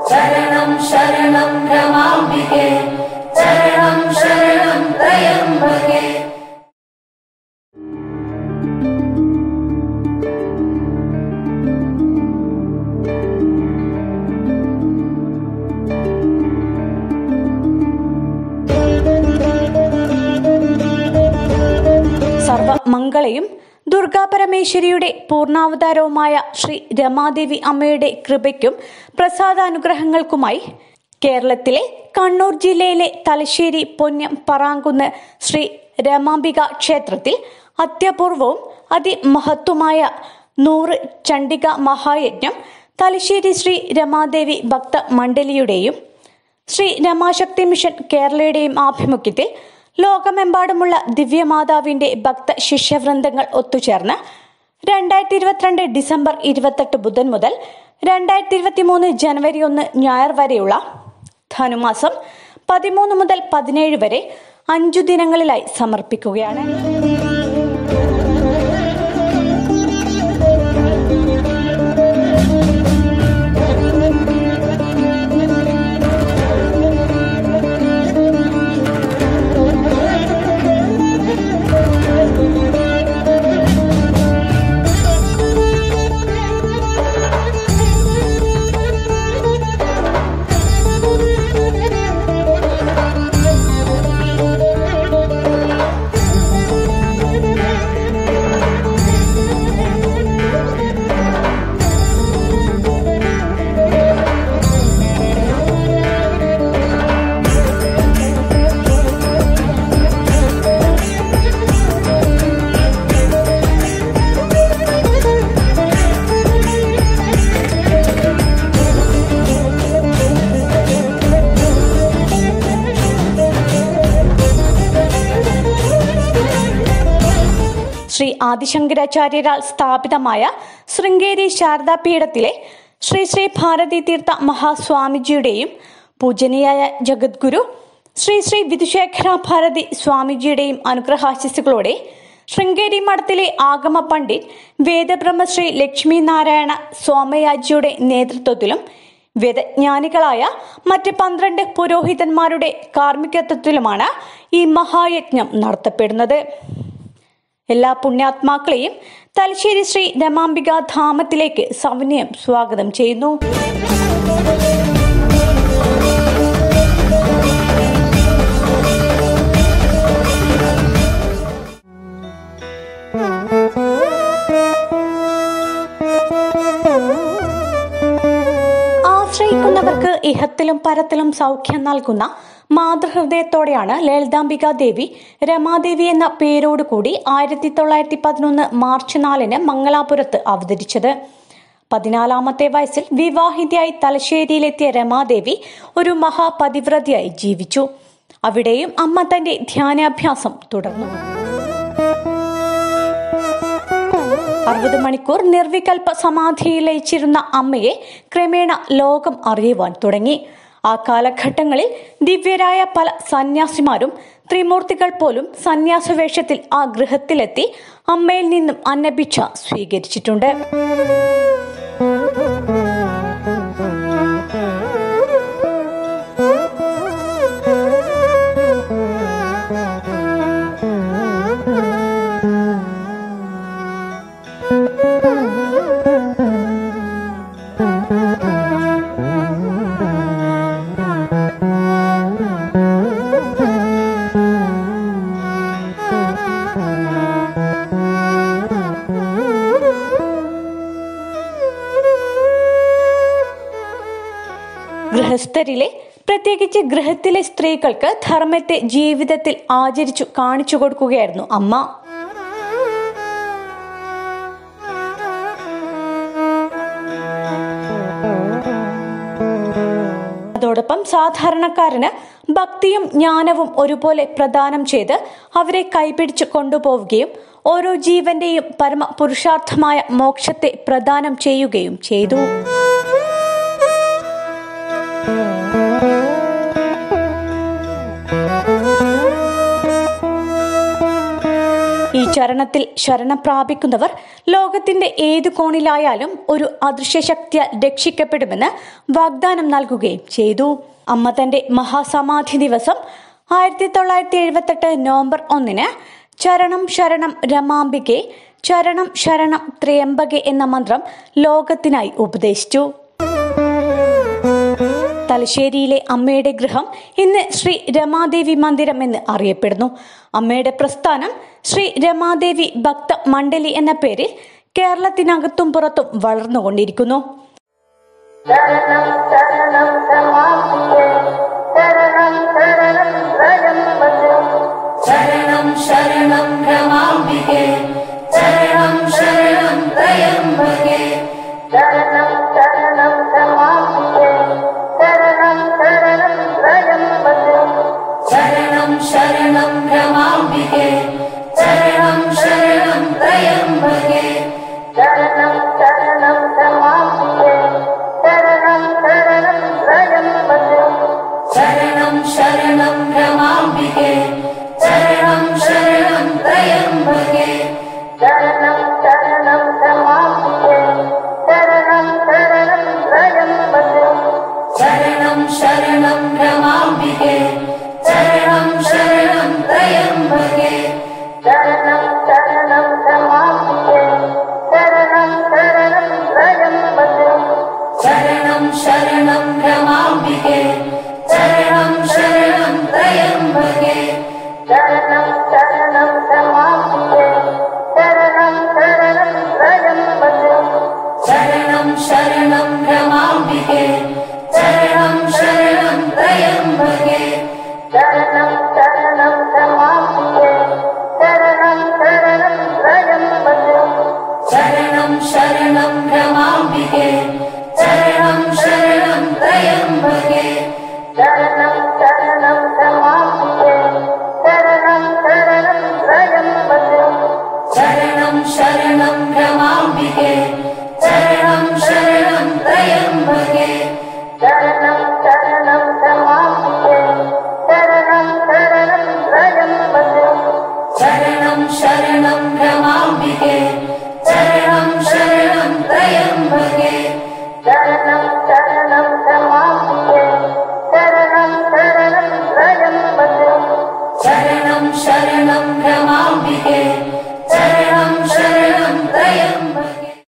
ശരണം ശരണം രമാംബികേ ശരണം ശരണം ത്രയംബകേ സർവമംഗളയും ദുർഗാപരമേശ്വരിയുടെ പൂർണ്ണാവതാരവുമായ ശ്രീ രമാദേവി അമ്മയുടെ കൃപയ്ക്കും പ്രസാദാനുഗ്രഹങ്ങൾക്കുമായി കേരളത്തിലെ കണ്ണൂർ ജില്ലയിലെ തലശ്ശേരി പൊന്നം പറാങ്കുന്ന് ശ്രീ രമാംബിക ക്ഷേത്രത്തിൽ അത്യപൂർവവും അതിമഹത്വമായ നൂറ് ചണ്ഡിക മഹായജ്ഞം തലശ്ശേരി ശ്രീ രമാദേവി ഭക്ത മണ്ഡലിയുടെയും ശ്രീ രമാശക്തി മിഷൻ കേരളയുടെയും ആഭിമുഖ്യത്തിൽ ലോകമെമ്പാടുമുള്ള ദിവ്യമാതാവിന്റെ ഭക്ത ശിഷ്യവൃന്ദങ്ങൾ ഒത്തുചേർന്ന് രണ്ടായിരത്തി ഇരുപത്തിരണ്ട് ഡിസംബർ ഇരുപത്തെട്ട് ബുധൻ മുതൽ രണ്ടായിരത്തി ഇരുപത്തി മൂന്ന് ജനുവരി ഒന്ന് ഞായർ വരെയുള്ള ധനുമാസം പതിമൂന്ന് മുതൽ പതിനേഴ് വരെ അഞ്ചു ദിനങ്ങളിലായി സമർപ്പിക്കുകയാണ് ശ്രീ ആദിശങ്കരാചാര്യരാൽ സ്ഥാപിതമായ ശൃംഗേരി ശാരദാപീഠത്തിലെ ശ്രീ ശ്രീ ഭാരതി തീർത്ഥ മഹാസ്വാമിജിയുടെയും പൂജനീയായ ജഗദ്ഗുരു ശ്രീ ശ്രീ വിധുശേഖര ഭാരതി സ്വാമിജിയുടെയും അനുഗ്രഹാശിസുകളോടെ ശൃംഗേരി മഠത്തിലെ ആഗമ പണ്ഡിറ്റ് വേദബ്രഹ്മശ്രീ ലക്ഷ്മി നാരായണ സോമയാജിയുടെ നേതൃത്വത്തിലും വേദജ്ഞാനികളായ മറ്റ് പന്ത്രണ്ട് പുരോഹിതന്മാരുടെ കാർമ്മികത്വത്തിലുമാണ് ഈ മഹായജ്ഞം നടത്തപ്പെടുന്നത് എല്ലാ പുണ്യാത്മാക്കളെയും തലശ്ശേരി ശ്രീ രമാംബിക ധാമത്തിലേക്ക് സവിനയം സ്വാഗതം ചെയ്യുന്നു ആശ്രയിക്കുന്നവർക്ക് ഇഹത്തിലും പരത്തിലും സൗഖ്യം നൽകുന്ന മാതൃഹൃദയത്തോടെയാണ് ലളിതാംബിക ദേവി രമാദേവി എന്ന പേരോടുകൂടി ആയിരത്തി തൊള്ളായിരത്തി പതിനൊന്ന് മാർച്ച് നാലിന് മംഗലാപുരത്ത് അവതരിച്ചത് പതിനാലാമത്തെ വയസ്സിൽ വിവാഹിതയായി തലശ്ശേരിയിലെത്തിയ രമാദേവി ഒരു മഹാപതിവ്രതയായി ജീവിച്ചു അവിടെയും അമ്മ തന്റെ ധ്യാനാഭ്യാസം തുടർന്നു അറുപത് മണിക്കൂർ നിർവികൽപ്പ സമാധിയിൽ ലയിച്ചിരുന്ന അമ്മയെ ക്രമേണ ലോകം അറിയുവാൻ തുടങ്ങി ആ കാലഘട്ടങ്ങളിൽ ദിവ്യരായ പല സന്യാസിമാരും ത്രിമൂർത്തികൾ പോലും സന്യാസ വേഷത്തിൽ ആ ഗൃഹത്തിലെത്തി അമ്മയിൽ നിന്നും അന്നഭിക്ഷ സ്വീകരിച്ചിട്ടുണ്ട് ഗൃഹസ്ഥരിലെ പ്രത്യേകിച്ച് ഗൃഹത്തിലെ സ്ത്രീകൾക്ക് ധർമ്മത്തെ ജീവിതത്തിൽ ആചരിച്ചു കാണിച്ചു കൊടുക്കുകയായിരുന്നു അമ്മ അതോടൊപ്പം സാധാരണക്കാരന് ഭക്തിയും ജ്ഞാനവും ഒരുപോലെ പ്രദാനം ചെയ്ത് അവരെ കൈപിടിച്ച് കൊണ്ടുപോവുകയും ഓരോ ജീവന്റെയും പരമ പുരുഷാർത്ഥമായ മോക്ഷത്തെ പ്രദാനം ചെയ്യുകയും ചെയ്തു ഈ ചരണത്തിൽ ശരണം പ്രാപിക്കുന്നവർ ലോകത്തിന്റെ ഏതു കോണിലായാലും ഒരു അദൃശ്യശക്തിയാൽ രക്ഷിക്കപ്പെടുമെന്ന് വാഗ്ദാനം നൽകുകയും ചെയ്തു അമ്മ തന്റെ മഹാസമാധി ദിവസം ആയിരത്തി തൊള്ളായിരത്തി എഴുപത്തെട്ട് നവംബർ ഒന്നിന് ചരണം ശരണം രമാംബികെ ചരണം ശരണം ത്രയംബകെ എന്ന മന്ത്രം ലോകത്തിനായി ഉപദേശിച്ചു തലശ്ശേരിയിലെ അമ്മയുടെ ഗൃഹം ഇന്ന് ശ്രീ രമാദേവി മന്ദിരം എന്ന് അറിയപ്പെടുന്നു അമ്മയുടെ പ്രസ്ഥാനം ശ്രീ രമാദേവി ഭക്ത മണ്ഡലി എന്ന പേരിൽ കേരളത്തിനകത്തും പുറത്തും വളർന്നുകൊണ്ടിരിക്കുന്നു ശരണം ശരണം രമാംബികേ ശരണം ശരണം ത്രയംബകേ ശരണം ശരണം രമാംബികേ ശരണം ശരണം ത്രയംബകേ ശരണം ശരണം രമാംബികേ ശരണം ശരണം ത്രയംബകേ ശരണം ശരണം രമാംബികേ ശരണം ശരണം ത്രയംബകേ ശരണം ശരണം രമാംബികേ ശരണം ശരണം ത്രയംബകേ ശരണം ശരണം രമാംബികേ ശരണം ശരണം ത്രയംബകേ ശരണം ശരണം രമാംബികേ ശരണം ശരണം ത്രയംബകേ ശരണം ശരണം രമാംബികേ ശരണം ശരണം ത്രയംബകേ ശരണം ശരണം രമാംബികേ ശരണം ശരണം ത്രയംബകേ ശരണം ശരണം രമാംബികേ ശരണം ശരണം ത്രയംബകേ ശരണം ശരണം രമാംബികേ ശരണം ശരണം ത്രയംബകേ ശരണം ശരണം രമാംബികേ ശരണം ശരണം ത്രയംബകേ ശരണം ശരണം രമാംബികേ ശരണം ശരണം ത്രയംബകേ ശരണം ശരണം രമാംബികേ ശരണം ശരണം ത്രയംബകേ ശരണം ശരണം രമാംബികേ ശരണം ശരണം ത്രയംബകേ ശരണം ശരണം രമാംബികേ ശരണം ശരണം ത്രയംബകേ ശരണം ശരണം രമാംബികേ ശരണം ശരണം ത്രയംബകേ ശരണം ശരണം രമാംബികേ